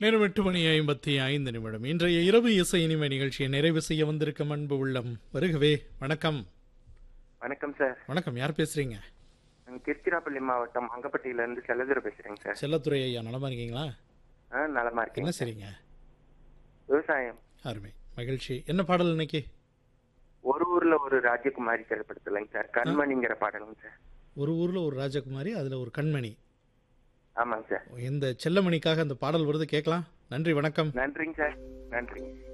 நேரம் எட்டு மணி ஐம்பத்தி ஐந்து நிமிடம் இன்றைய இரவு இசை இனிமை நிகழ்ச்சியை நிறைவு செய்ய வந்திருக்கும் அன்பு உள்ளம் வருகவே வணக்கம் வணக்கம் சார் வணக்கம் யார் பேசுறீங்க நான் திருச்சிராப்பள்ளி மாவட்டம் அங்கப்பட்டியில இருந்து செல்லதுரை பேசுறேங்க சார் செல்லத்துறை ஐயா நலமா இருக்கீங்களா ஆ நலமா என்ன இருக்கீங்க சரிங்க விவசாயம் அருமை மகிழ்ச்சி என்ன பாடல் இன்னைக்கு ஒரு ஊர்ல ஒரு ராஜகுமாரி திரைப்படத்துலங்க சார் கண்மணிங்கிற பாடலுங்க சார் ஒரு ஊர்ல ஒரு ராஜகுமாரி அதுல ஒரு கண்மணி ஆமாங்க சார் இந்த செல்லமணிக்காக அந்த பாடல் வருது கேட்கலாம் நன்றி வணக்கம் நன்றிங்க சார் நன்றிங்க